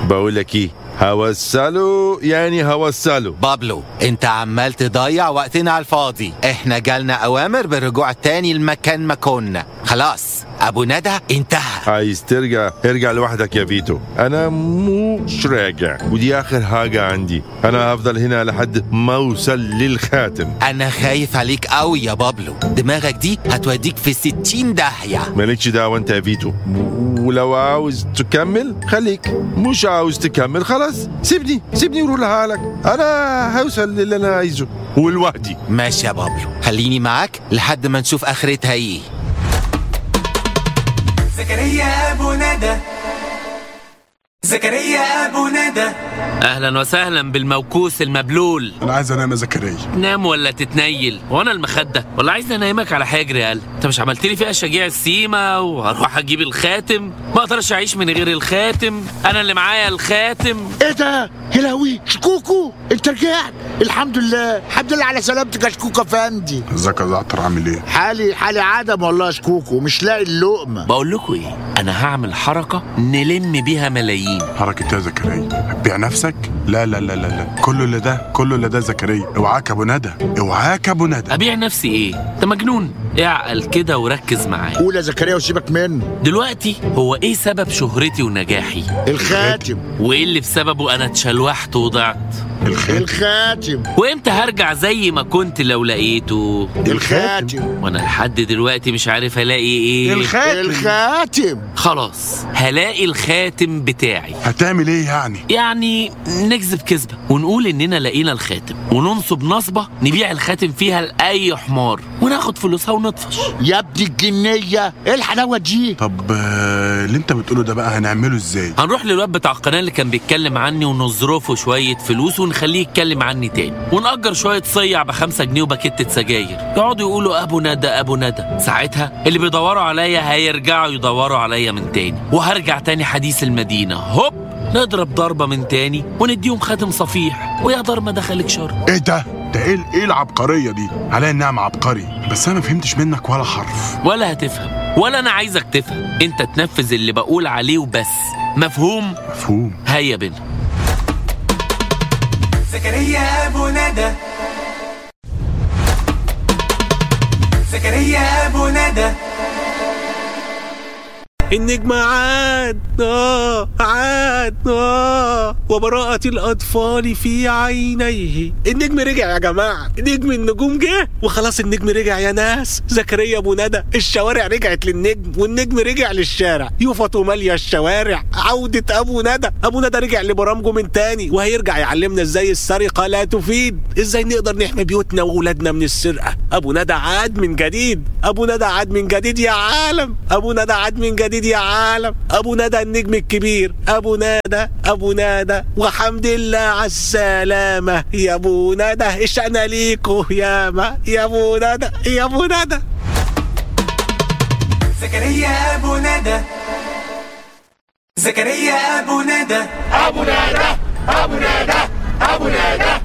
بقول لك ايه هوصله يعني هوصله بابلو انت عمال تضيع وقتنا على الفاضي احنا جالنا اوامر بالرجوع تاني لمكان ما كنا خلاص ابو ندى انتهى عايز ترجع ارجع لوحدك يا فيتو انا مش راجع ودي اخر حاجة عندي انا هفضل هنا لحد ما اوصل للخاتم انا خايف عليك قوي يا بابلو دماغك دي هتوديك في ستين داهية مالكش دعوة انت يا فيتو ولو عاوز تكمل خليك مش عاوز تكمل خلاص سيبني سيبني وروح لحالك انا هوصل للي انا عايزه ولوحدي ماشي يا بابلو خليني معاك لحد ما نشوف اخرتها ايه زكريا ابو ندى زكريا ابو ندى اهلا وسهلا بالموكوس المبلول انا عايز انام يا زكريا نام ولا تتنيل وانا المخده ولا عايز انيمك على حجر يا قلب انت مش عملت لي فيها شجيع السيما وهروح اجيب الخاتم ما اقدرش اعيش من غير الخاتم انا اللي معايا الخاتم ايه ده يا لهوي شكوكو انت رجعت الحمد لله الحمد لله على سلامتك يا شكوكو افندي ازيك يا زعتر عامل ايه حالي حالي عدم والله يا شكوكو مش لاقي اللقمه بقول لكم ايه انا هعمل حركه نلم بيها ملايين حركة إيه يا زكريا هتبيع نفسك لا لا لا لا لا كله اللي ده كله اللي ده زكريا اوعاك يا ابو ندى اوعاك يا ابو ندى ابيع نفسي ايه انت مجنون اعقل كده وركز معايا قول يا زكريا وسيبك منه دلوقتي هو ايه سبب شهرتي ونجاحي الخاتم وايه اللي بسببه انا اتشلوحت وضعت الخير الخاتم وامتى هرجع زي ما كنت لو لقيته الخاتم وانا لحد دلوقتي مش عارف الاقي ايه الخاتم خلاص هلاقي الخاتم بتاعي هتعمل ايه يعني يعني نكذب كذبة ونقول إننا لقينا الخاتم وننصب نصبة نبيع الخاتم فيها لأي حمار وناخد فلوسها ونطفش يا ابن الجنيه ايه الحلاوه دي طب آه، اللي انت بتقوله ده بقى هنعمله ازاي هنروح للواد بتاع القناة اللي كان بيتكلم عني ونظرفه شوية فلوس ونخليه يتكلم عني تاني ونأجر شوية صيع بخمسة جنيه وباكيتة سجاير يقعدوا يقولوا أبو ندى أبو ندى ساعتها اللي بيدوروا عليا هيرجعوا يدوروا عليا من تاني وهرجع تاني حديث المدينة هوب نضرب ضربة من تاني ونديهم خاتم صفيح ويا دار ما دخلك شر ايه ده ده ايه ايه العبقريه دي عليا انها عبقري بس انا ما فهمتش منك ولا حرف ولا هتفهم ولا أنا عايزك تفهم أنت تنفذ اللي بقول عليه وبس مفهوم؟ مفهوم هيا بنا زكريا ابو ندى زكريا ابو ندى النجم عاد آه عاد آه وبراءة الأطفال في عينيه النجم رجع يا جماعة نجم النجوم جه وخلاص النجم رجع يا ناس زكريا أبو ندى الشوارع رجعت للنجم والنجم رجع للشارع يفط مالية الشوارع عودة أبو ندى أبو ندى رجع لبرامجه من تاني وهيرجع يعلمنا ازاي السرقة لا تفيد ازاي نقدر نحمي بيوتنا وولادنا من السرقة أبو ندى عاد من جديد أبو ندى عاد من جديد يا عالم أبو ندى عاد من جديد يا عالم أبو ندى النجم الكبير أبو ندى أبو ندى وحمد الله على السلامة يا أبو ندى اشتقنا ليكو ياما يا أبو ندى يا أبو ندى زكريا ابو ندى زكريا ابو ندى ابو ندى ابو ندى ابو ندى